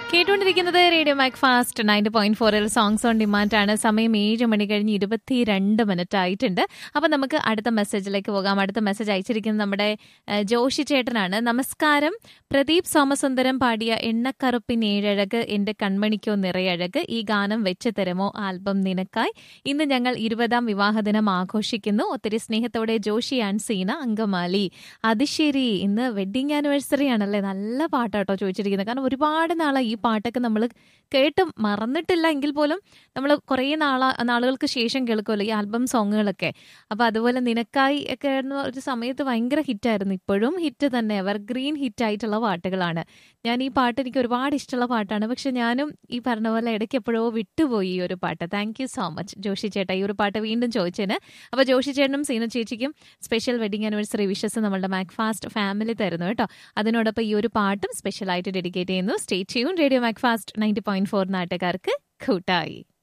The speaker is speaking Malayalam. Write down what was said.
കേട്ടുകൊണ്ടിരിക്കുന്നത് radio Macfast ninety point ഫോറിൽ സോങ്സ് ഓൺ ഡിമാൻഡ് ആണ് സമയം ഏഴ് മണി കഴിഞ്ഞ് ഇരുപത്തിരണ്ട് മിനിറ്റ് ആയിട്ടുണ്ട് അപ്പൊ നമുക്ക് അടുത്ത മെസ്സേജിലേക്ക് പോകാം അടുത്ത മെസ്സേജ് അയച്ചിരിക്കുന്നത് നമ്മുടെ ഏഹ്, ജോഷി ചേട്ടനാണ് നമസ്കാരം പ്രദീപ് സോമസുന്ദരം പാടിയ എണ്ണക്കറുപ്പിൻ ഏഴഴക് എന്റെ കൺമണിക്കോ നിറയഴക് ഈ ഗാനം വെച്ച് തരുമോ ആൽബം നിനക്കായി ഇന്ന് ഞങ്ങൾ ഇരുപതാം വിവാഹദിനം ആഘോഷിക്കുന്നു ഒത്തിരി സ്നേഹത്തോടെ ജോഷി ആൻഡ് സീന അങ്കമാലി അത് ശരി ഇന്ന് വെഡിങ് ആനിവേഴ്സറി ആണല്ലേ നല്ല പാട്ടാട്ടോ ചോദിച്ചിരിക്കുന്നത് കാരണം ഒരുപാട് നാളായി ഈ പാട്ടൊക്കെ നമ്മൾ കേട്ട് മറന്നിട്ടില്ല എങ്കിൽ പോലും നമ്മൾ കുറേ നാളാ നാളുകൾക്ക് ശേഷം കേൾക്കുമല്ലോ ഈ ആൽബം സോങ്ങുകളൊക്കെ അപ്പൊ അതുപോലെ നിനക്കായി ഒക്കെ ആയിരുന്നു ഒരു സമയത്ത് ഭയങ്കര ഹിറ്റായിരുന്നു ഇപ്പോഴും ഹിറ്റ് തന്നെ എവർഗ്രീൻ ഹിറ്റ് ആയിട്ടുള്ള പാട്ടുകളാണ് ഞാൻ ഈ പാട്ട് എനിക്ക് ഒരുപാട് ഇഷ്ടമുള്ള പാട്ടാണ് പക്ഷെ ഞാനും ഈ പറഞ്ഞ പോലെ ഇടയ്ക്ക് എപ്പോഴോ വിട്ടുപോയി ഈ ഒരു പാട്ട് thank you so much Joshi ചേട്ടാ ഈ ഒരു പാട്ട് വീണ്ടും ചോദിച്ചതിന് അപ്പൊ ജോഷി ചേട്ടനും സീന ചേച്ചിക്കും സ്പെഷ്യൽ വെഡിങ് ആനിവേഴ്സറി വിഷസ് നമ്മളുടെ മാക്ഫാസ്റ്റ് ഫാമിലി തരുന്നു കേട്ടോ അതിനോടൊപ്പം ഈ ഒരു പാട്ടും സ്പെഷ്യൽ ആയിട്ട് ഡെഡിക്കേറ്റ് ചെയ്യുന്നു stay tune radio Macfast ninety point four നാട്ടുകാർക്ക് കൂട്ടായി